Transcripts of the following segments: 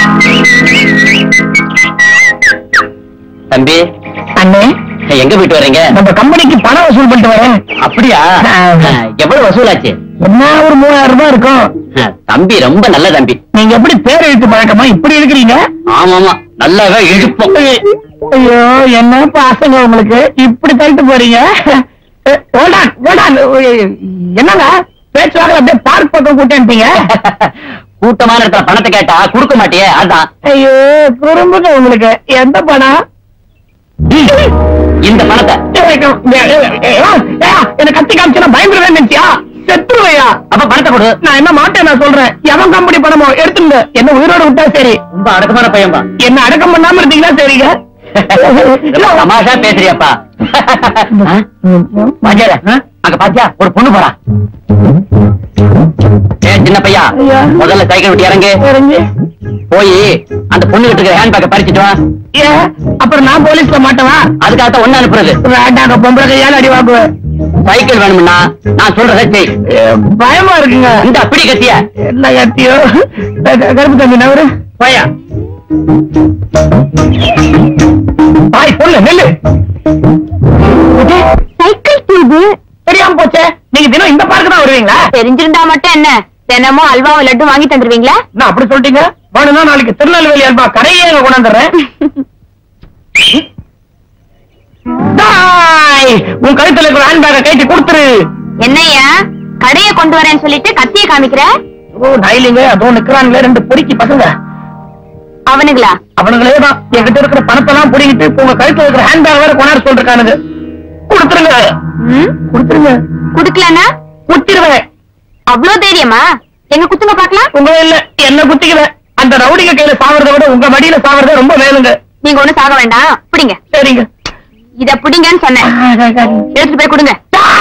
தம்பி அண்ணே எங்க போயிட்டு வர்றீங்க நம்ம கம்பெனிக்கு பணம் வசூல் பண்ணிட்டு வரேன் அப்படியா ஆ. எவ்வளவு வசூலாச்சு என்ன ஒரு மூவாயிரம் ரூபாய் இருக்கும் தம்பி ரொம்ப நல்ல தம்பி நீங்க எப்படி பேர் எழுத்து பழக்கமா இப்படி இருக்கிறீங்க ஆமாமா நல்லாவே இழுப்போம் ஐயோ என்ன பாசங்க உங்களுக்கு இப்படி தள்ளிட்டு போறீங்க hold on, hold on. என்னங்க பேச்சுவாங்க அப்படியே பார்க் பக்கம் கூட்டேன்ட்டீங்க கூட்டமான இடத்துல பணத்தை கேட்டா கொடுக்க மாட்டியே அதான் ஐயோ குறும்புங்க உங்களுக்கு எந்த பணம் இந்த பணத்தை என்ன கத்தி காமிச்சு பயந்துருவேன் நினைச்சியா செத்துருவையா அப்ப பணத்தை கொடு நான் என்ன மாட்டேன் நான் சொல்றேன் எவன் கம்பெனி பணமோ எடுத்துங்க என்ன உயிரோட விட்டா சரி ரொம்ப அடக்கமான பையன் தான் என்ன அடக்கம் பண்ணாம இருந்தீங்கன்னா சரிங்க தமாஷா பேசுறியாப்பா ஆ? வாத்தியாரே, ஆ? அங்க பாத்தியா ஒரு பொண்ணு போறா ஏ சின்ன பையா ஐயா. முதல்ல சைக்கிள் விட்டு இறங்கு இறங்கி. போய் அந்த பொண்ணு கிட்ட இருக்கிற ஹேண்ட் பேக்கை பறிச்சுட்டு வா ஏ, அப்புறம் நான் போலீஸ்ல மாட்டவா அதுக்காகத்தான் ஒண்ணு அனுப்புறது வேண்டாங்க பொம்பளை கையால அடி வாங்குவேன் சைக்கிள் வேணும்னா நான் சொல்றதை செய் ஏ, பயமா இருக்குங்க இந்த அப்படி கத்திய என்ன கத்தியோ க- கருப்பு தம்பி நவரு போயா பாய் பொண்ணு நெல்லு சைக்கிள் டியூபு தெரியாம போச்சே நீங்க தினம் இந்த பார்க்கு தான் வருவீங்களா தெரிஞ்சிருந்தா மட்டும் என்ன தினமும் அல்வாவும் லட்டு வாங்கி தந்துருவீங்களா என்ன அப்படி சொல்லிட்டீங்க வேணும்னா நாளைக்கு திருநெல்வேலி அல்வா கரையே அங்க கொண்டாந்துடுறேன் தாய், உன் கழுத்துல இருக்கிற ஹேண்ட் பேக்கை கைட்டு கொடுத்துரு என்னய்யா கடையை கொண்டு வரேன்னு சொல்லிட்டு கத்திய காமிக்கிற ஓ நைலிங்க அதோ நிக்கிறாங்களே ரெண்டு பொறுக்கி பசங்க அவனுங்களா அவனுங்களே தான் என்கிட்ட இருக்கிற பணத்தெல்லாம் புடிங்கிட்டு இப்ப உங்க கழுத்துல இருக்கிற ஹேண்ட் பேக் வேற கொண்டாட சொல்றானுங்க கொடுத்துருங்க ம் கொடுத்துருங்க குடுக்கலனா குத்திருவேன் அவ்வளவு தைரியமா எங்க குத்துங்க பாக்கலாம் உங்க இல்ல என்ன குத்திக்குவேன் அந்த ரவுடிங்க கையில சாவறதை விட உங்க மடியில சாவறதே ரொம்ப மேலுங்க நீங்க ஒண்ணு சாக வேண்டாம் பிடிங்க சரிங்க இத பிடிங்கன்னு சொன்னேன் எடுத்துட்டு போய் கொடுங்க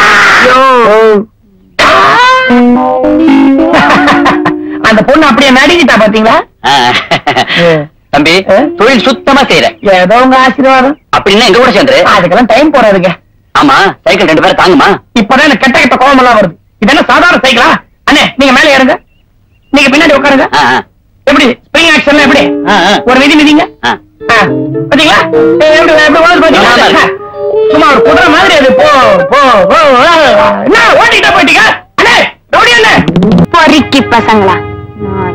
அந்த பொண்ணு அப்படியே நடுங்கிட்டா பாத்தீங்களா ஆ. தம்பி ஆ? தொழில் சுத்தமா செய்யற ஏதோ உங்க ஆசீர்வாதம் அப்படின்னா எங்க கூட சேர்ந்து அதுக்கெல்லாம் டைம் போறாதுங்க ஆமா சைக்கிள் ரெண்டு பேரும் தாங்குமா இப்பதான் எனக்கு கெட்ட கெட்ட கோபம் எல்லாம் வருது இது என்ன சாதாரண சைக்கிளா அண்ணே நீங்க மேலே ஏறுங்க நீங்க பின்னாடி உட்காருங்க ஆ, ஆ. எப்படி ஸ்ப்ரிங் ஆக்ஷன்ல எப்படி ஆ, ஆ. ஒரு விதி மிதிங்க ஆ. ஆ, பாத்தீங்களா ஏய், எப்படி எப்படி ஓடுது பாத்தீங்களா நல்லா சும்மா ஒரு குதிரை மாதிரி அது போ போ போ ஆ, என்ன ஓட்டிட்டா போயிட்டீங்க அண்ணே ரவுடி அண்ணே பொறுக்கி பசங்களா நாய்.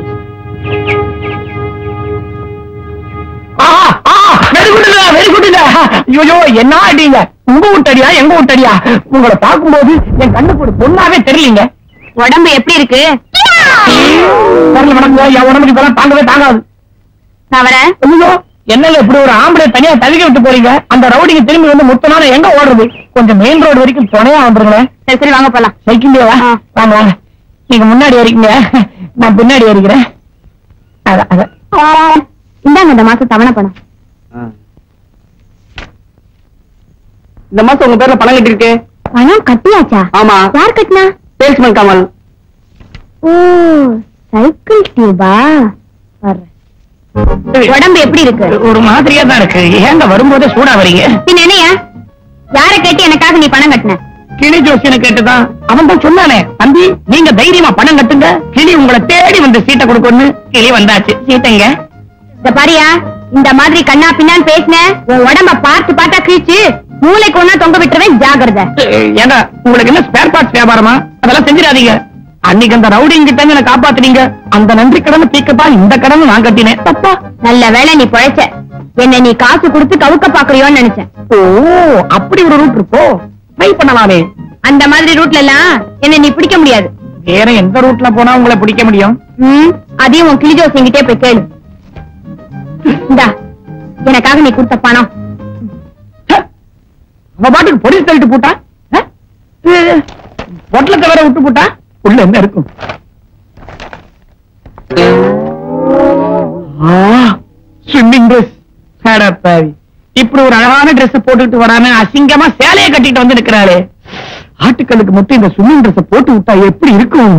ஆஹா, ஆஹா, very good ங்க, very good ங்க. ஐயோ என்ன அடிங்க உங்க வீட்டடியா எங்க வீட்டடியா உங்களை பார்க்கும்போது என் கண்ணுக்கு ஒரு பொண்ணாவே தெரியலீங்க உடம்பு எப்படி இருக்கு தெரியல வணக்கம் என் உடம்புக்கு இதெல்லாம் தாங்கவே தாங்காது நான் வரேன் ஐயோ என்னங்க இப்படி ஒரு ஆம்பளை தனியா தவிக்க விட்டு போறீங்க அந்த ரவுடிங்க திரும்பி வந்து முத்தனால எங்க ஓடுறது கொஞ்சம் மெயின் ரோடு வரைக்கும் துணையா வந்துருங்களேன் சரி சரி வாங்க போலாம் சைக்கிள்லயே வா ஆ. வாங்க வாங்க நீங்க முன்னாடி ஏறிக்கங்க நான் பின்னாடி ஏறிக்கிறேன் அதான் அதான் இந்தாங்க இந்த மாசம் தவணை பணம் இந்த மாசம் உங்க பேர்ல பணம் கட்டி இருக்கு பணம் கட்டியாச்சா ஆமா யார் கட்டினா சேல்ஸ்மேன் கமல் ஓ சைக்கிள் டியூபா வர்றேன் உடம்பு எப்படி இருக்கு ஒரு மாதிரியா தான் இருக்கு ஏங்க வரும்போதே சூடா வரீங்க பின்ன என்னையா யார கேட்டு எனக்காக நீ பணம் கட்டின கிளி ஜோசியனை கேட்டுதான் அவன் தான் சொன்னானே தம்பி நீங்க தைரியமா பணம் கட்டுங்க கிளி உங்களை தேடி வந்து சீட்டை கொடுக்கணும்னு கிளி வந்தாச்சு சீட்டைங்க இந்த பாரியா இந்த மாதிரி கண்ணா பின்னான்னு பேசின உன் உடம்ப பார்த்து பார்த்தா கிழிச்சு மூளைக்கு ஒன்னா தொங்க விட்டுருவேன் ஜாகிரதை ஏங்க உங்களுக்கு என்ன ஸ்பேர் பார்ட்ஸ் வியாபாரமா அதெல்லாம் செஞ்சிடாதீங்க அன்னைக்கு அந்த ரவுடிங் கிட்ட என்ன காப்பாத்துனீங்க அந்த நன்றி கடன் தீக்கத்தான் இந்த கடன் நான் கட்டினேன் தப்பா நல்ல வேளை நீ பொழைச்ச என்ன நீ காசு கொடுத்து கவுக்க பாக்குறியோன்னு நினைச்சேன் ஓ அப்படி ஒரு ரூட் இருக்கோ ட்ரை பண்ணலாமே அந்த மாதிரி ரூட்ல எல்லாம் என்ன நீ பிடிக்க முடியாது வேற எந்த ரூட்ல போனா உங்களை பிடிக்க முடியும் ம், அதையும் உன் கிளி ஜோசியங்கிட்டே போய் கேளு இந்தா எனக்காக நீ கொடுத்த பணம் ச்சே, அவ பாட்டுக்கு பொடிச்சு தள்ளிட்டு போட்டா பொட்டலத்தை வேற விட்டு போட்டா உள்ள என்ன இருக்கும் ஸ்விம்மிங் ட்ரெஸ் பாவி இப்படி ஒரு அழகான Dress போட்டுக்கிட்டு வராம அசிங்கமா சேலையை கட்டிட்டு வந்து நிக்கிறாளே ஆட்டுக்களுக்கு மட்டும் இந்த ஸ்விம்மிங் Dress போட்டு விட்டா எப்படி இருக்கும்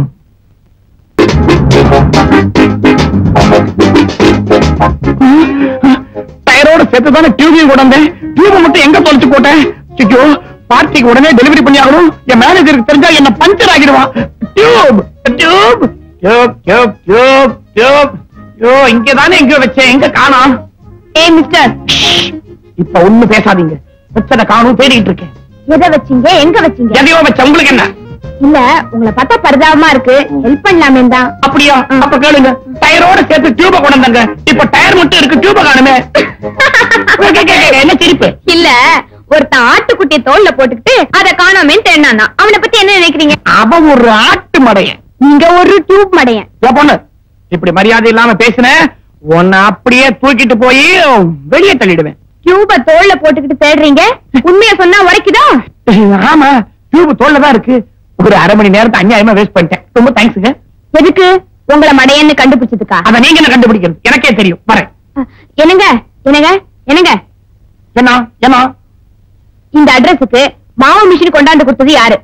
டயரோட சேர்த்து தானே டியூபையும் கொண்டு வந்தேன் டியூபை மட்டும் எங்க தொலைச்சு போட்டேன் ஐயோ பார்ட்டிக்கு உடனே டெலிவரி பண்ணி ஆகணும் என் மேனேஜருக்கு தெரிஞ்சா என்ன பஞ்சர் ஆகிடுவான் tube tube tube tube tube tube ஐயோ இங்கதானே எங்க வச்சேன் எங்க காணோம் ஏய் மிஸ்டர் இப்ப ஒண்ணு பேசாதீங்க வச்சத காணும் தேடிட்டு இருக்கேன் எதை வச்சீங்க எங்க வச்சீங்க எதையோ வச்ச உங்களுக்கு என்ன இல்ல உங்களை பார்த்தா பரிதாபமா இருக்கு ஹெல்ப் பண்ணலாமே தான் அப்படியா அப்ப கேளுங்க டயரோட சேர்த்து டியூப கொண்டு வந்தாங்க இப்ப டயர் மட்டும் இருக்கு டியூப காணுமே கே, கே, கே, என்ன சிரிப்பு இல்ல ஒருத்தன் ஆட்டுக்குட்டியை தோல்ல போட்டுக்கிட்டு அத காணாமே தேடினானா அவனை பத்தி என்ன நினைக்கிறீங்க அவன் ஒரு ஆட்டு மடையன் நீங்க ஒரு டியூப் மடையன் இதோ பொண்ணு இப்படி மரியாதை இல்லாம பேசுன உன்னை அப்படியே தூக்கிட்டு போய் வெளியே தள்ளிடுவேன் டியூப தோல்ல போட்டுக்கிட்டு தேடுறீங்க உண்மைய சொன்னா உரைக்குதா ஆமா டியூப் தோல்ல தான் இருக்கு ஒரு அரை மணி நேரத்தை அநியாயமா வேஸ்ட் பண்ணிட்டேன் ரொம்ப தேங்க்ஸுங்க எதுக்கு உங்களை மடையன்னு கண்டுபிடிச்சதுக்கா அத நீங்க என்ன கண்டுபிடிக்கிறது எனக்கே தெரியும் வரேன் அஹ், என்னங்க என்னங்க என்னங்க என்ன என்ன இந்த அட்ரஸுக்கு மாவு மிஷின் கொண்டாந்து கொடுத்தது யாரு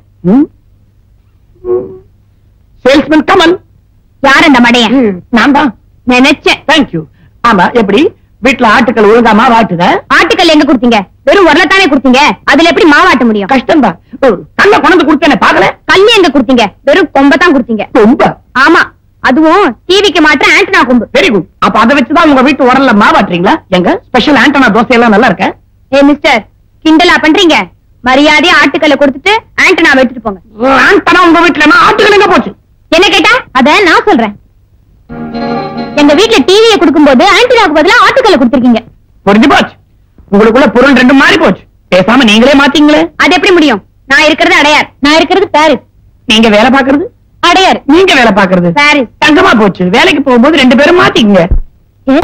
சேல்ஸ்மேன் கமல் யார் அந்த மடையன் நான் தான் நினைச்சேன் தேங்க்யூ ஆமா எப்படி வீட்டுல ஆட்டுக்கள் ஒழுங்காமா வாட்டுத ஆட்டுக்கல் எங்க கொடுத்தீங்க வெறும் உரலத்தானே கொடுத்தீங்க அதுல எப்படி மாவாட்ட முடியும் கஷ்டம்தான் கல்ல கொண்டு கொடுத்தேனே பாக்கல கல்லு எங்க கொடுத்தீங்க வெறும் கொம்ப தான் கொடுத்தீங்க ரொம்ப ஆமா அதுவும் டிவிக்கு மாற்ற ஆண்டனா கொம்பு வெரி குட் அப்ப அதை வச்சுதான் உங்க வீட்டு உரல்ல மாவாட்டுறீங்களா எங்க ஸ்பெஷல் ஆண்டனா தோசை எல்லாம் நல்லா இருக்க ஏ மிஸ்டர் கிண்டலா பண்றீங்க மரியாதையா ஆட்டுக்கல்ல கொடுத்துட்டு ஆண்டனா எடுத்துட்டு போங்க ஆண்டனா உங்க வீட்டுல ஆட்டுகள் எங்க போச்சு என்ன கேட்டா அத நான் சொல்றேன் எங்க வீட்ல டிவியை கொடுக்கும்போது ஆண்டனாக்கு பதிலா ஆட்டுக்கல்ல கொடுத்திருக்கீங்க புரிஞ்சு போச்சு உங்களுக்குள்ள பொருள் ரெண்டும் மாறி போச்சு பேசாம நீங்களே மாத்தீங்களே அது எப்படி முடியும் நான் இருக்கிறது அடையார் நான் இருக்கிறது பாரிஸ் நீங்க வேலை பாக்குறது அடையார் நீங்க வேலை பாக்குறது பாரிஸ் தங்கமா போச்சு வேலைக்கு போகும்போது ரெண்டு பேரும் மாத்திக்கங்க ஏ?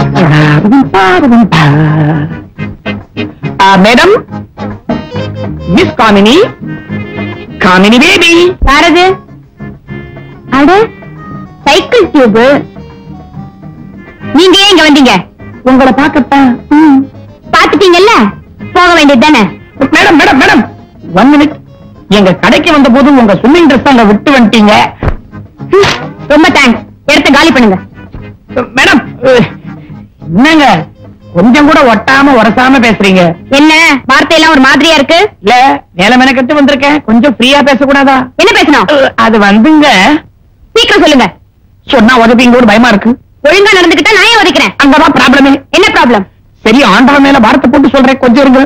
Madam miss Kamini Kamini baby யாரது அட சைக்கிள் டியூப் நீங்க ஏன் இங்க வந்தீங்க உங்களை பார்க்கத்தான் பாத்துட்டீங்கல்ல போக வேண்டியது தானே madam madam madam one minute எங்க கடைக்கு வந்த போது உங்க ஸ்விம்மிங் ட்ரெஸ் அங்க விட்டு வந்துட்டீங்க ரொம்ப தேங்க்ஸ் இடத்த காலி பண்ணுங்க மேடம் அஹ், என்னங்க கொஞ்சம் கூட ஒட்டாம உரசாம பேசுறீங்க என்ன வார்த்தையெல்லாம் ஒரு மாதிரியா இருக்கு இல்ல வேலை மெனக்கட்டு வந்திருக்கேன் கொஞ்சம் ஃப்ரீயா பேசக்கூடாதா என்ன பேசணும் அஹ், அது வந்துங்க சீக்கிரம் சொல்லுங்க சொன்னா உதவிங்க ஒரு பயமா இருக்கு ஒழுங்கா நடந்துக்கிட்டா நான் ஏன் உதைக்கிறேன் அங்கதான் ப்ராப்ளமே என்ன ப்ராப்ளம் சரி ஆண்டவன் மேல பாரத்தை போட்டு சொல்றேன் கொஞ்சம் இருங்க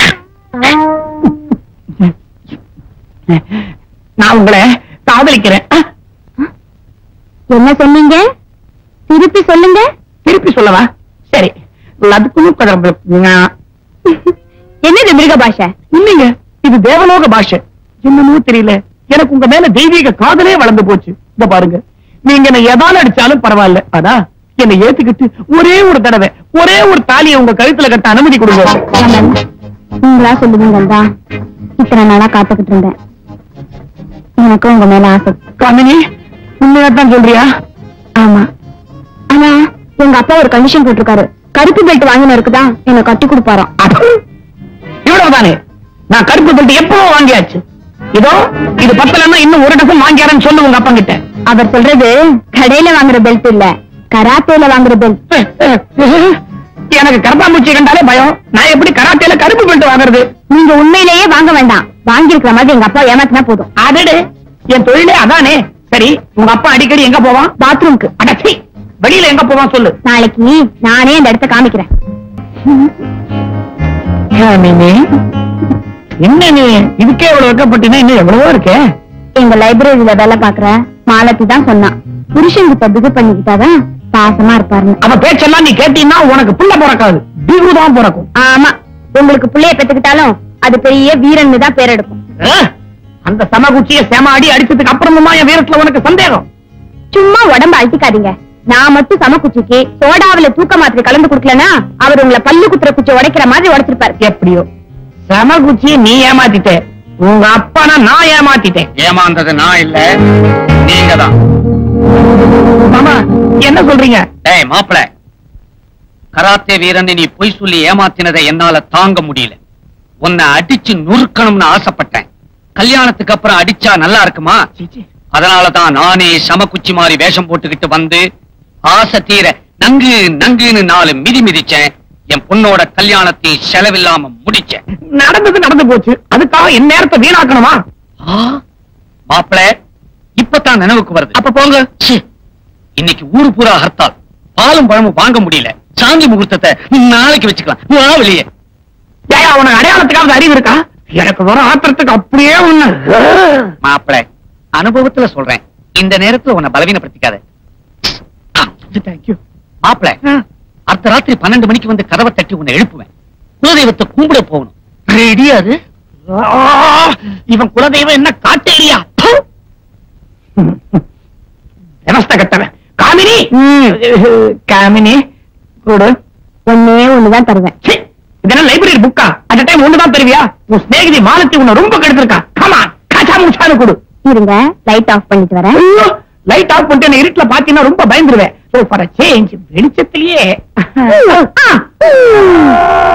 நான் உங்களை காதலிக்கிறேன் அஹ், என்ன சொன்னீங்க திருப்பி சொல்லுங்க திருப்பி சொல்லவா சரி அதுக்கும் கதம்பு என்னது மிருக பாஷை இல்லைங்க இது தேவலோக பாஷை என்னமோ தெரியல எனக்கு உங்க மேல தெய்வீக காதலே வளர்ந்து போச்சு இந்த பாருங்க நீங்க என்ன எதால அடிச்சாலும் பரவாயில்ல ஆனா என்னை ஏத்துக்கிட்டு ஒரே ஒரு தடவை ஒரே ஒரு தாலியை உங்க கழுத்துல கட்ட அனுமதி கொடுங்க கமல், நீங்களா சொல்லுவீங்க தான் இத்தனை நாளா காத்துக்கிட்டு இருந்தேன் எனக்கும் உங்க மேல ஆசை காமினி உண்மையாத்தான் சொல்றியா ஆமா ஆனா எங்க அப்பா ஒரு கண்டிஷன் போட்டிருக்காரு கருப்பு பெல்ட் வாங்கினருக்கு தான் என்ன கட்டி கொடுப்பாராம் அட, இவ்வளவுதானே நான் கருப்பு பெல்ட் எப்பவோ வாங்கியாச்சு இதோ இது பத்தலன்னா இன்னும் ஒரு டசன் வாங்கியாரன்னு சொல்லு உங்க அப்பா கிட்ட அவர் சொல்றது கடையில வாங்குற பெல்ட் இல்ல கராத்தேல வாங்குற பெல்ட் எனக்கு கரப்பாம்பூச்சி கண்டாலே பயம் நான் எப்படி கராத்தேல கருப்பு பெல்ட் வாங்குறது நீங்க உண்மையிலேயே வாங்க வேண்டாம் வாங்கியிருக்கிற மாதிரி எங்க அப்பா ஏமாத்தினா போதும் அடடே என் தொழிலே அதானே சரி உங்க அப்பா அடிக்கடி எங்க போவான் பாத்ரூம்க்கு அடச்சி வெளியில எங்க போவான் சொல்லு நாளைக்கு நானே அந்த இடத்த காமிக்கிறேன் என்ன நீ இதுக்கே இவ்வளவு வைக்கப்பட்டீங்கன்னா இன்னும் எவ்வளவோ இருக்கே எங்க லைப்ரரியில வேலை பாக்குற மாலத்தி தான் சொன்னான் புருஷன் கிட்ட பிகு பண்ணிக்கிட்டாதான் பாசமா இருப்பாருன்னு அவ பேச்செல்லாம் நீ கேட்டீங்கன்னா உனக்கு புள்ள பிறக்காது பிகு தான் பிறக்கும் ஆமா உங்களுக்கு புள்ளைய பெத்துக்கிட்டாலும் அது பெரிய வீரன்னு தான் பேர் எடுக்கும் ஆ? அந்த சமகுச்சிய சேமாடி அடிச்சதுக்கு அப்புறமுமா என் வீரத்துல உனக்கு சந்தேகம் சும்மா உடம்ப அழுத்திக்காதீங்க நான் மட்டும் சமக்குச்சிக்கு சோடாவுல தூக்க மாத்திரை கலந்து குடுக்கலனா அவர் உங்களை பல்லு குத்துற குச்சி உடைக்கிற மாதிரி உடைச்சிருப்பாரு எப்படியோ சமகுச்சிய நீ ஏமாத்திட்ட உங்க அப்பனா நான் ஏமாத்திட்டேன் ஏமாந்தது நான் இல்ல நீங்க தான் மாமா என்ன சொல்றீங்க டேய் மாப்பிள கராத்தே வீரன் நீ பொய் சொல்லி ஏமாத்தினதை என்னால தாங்க முடியல உன்னை அடிச்சு நுறுக்கணும்னு ஆசைப்பட்டேன் கல்யாணத்துக்கு அப்புறம் அடிச்சா நல்லா இருக்குமா சீச்சி. அதனாலதான் நானே சமக்குச்சி மாதிரி வேஷம் போட்டுக்கிட்டு வந்து ஆசை தீர நங்கு நங்குன்னு நாலு மிதி மிதிச்சேன் என் பொண்ணோட கல்யாணத்தை செலவில்லாம முடிச்சேன் நடந்தது நடந்து போச்சு அதுக்காக என் நேரத்தை வீணாக்கணுமா மாப்பிள இப்பதான் நினைவுக்கு வருது அப்ப போங்க ச்சீ, இன்னைக்கு ஊரு பூரா ஹர்த்தால் பாலும் பழமும் வாங்க முடியல சாந்தி முகூர்த்தத்தை நாளைக்கு வச்சுக்கலாம் வா வெளியே ஏயா உனக்கு அடையாளத்துக்காவது அறிவு இருக்கா எனக்கு வர ஆத்திரத்துக்கு அப்படியே ஒண்ணு மாப்பிள அனுபவத்துல சொல்றேன் இந்த நேரத்துல உன்னை பலவீனப்படுத்திக்காத தேங்க்யூ மாப்பிள அடுத்த ராத்திரி பன்னெண்டு மணிக்கு வந்து கதவை தட்டி உன்னை எழுப்புவேன் குலதெய்வத்தை கும்பிட போகணும் ரெடியா அது இவன் குலதெய்வம் என்ன காட்டேரியா விவஸ்த கட்டவன் காமினி காமினி கொடு ஒன்னே ஒண்ணுதான் தருவேன் ச்சீ, இதெல்லாம் லைப்ரரி புக்கா அட் டைம் ஒண்ணுதான் தருவியா உன் சிநேகிதி மாலத்தி உன்னை ரொம்ப கெடுத்திருக்கா கமா காச்சா முச்சானு கொடு இருங்க லைட் ஆஃப் பண்ணிட்டு வரேன் லைட் ஆஃப் பண்ணிட்டு என்ன இருட்டுல பாத்தீங்கன்னா ரொம்ப பயந்துருவேன் சோ ஃபார் சேஞ்ச் வெளிச்சத்திலேயே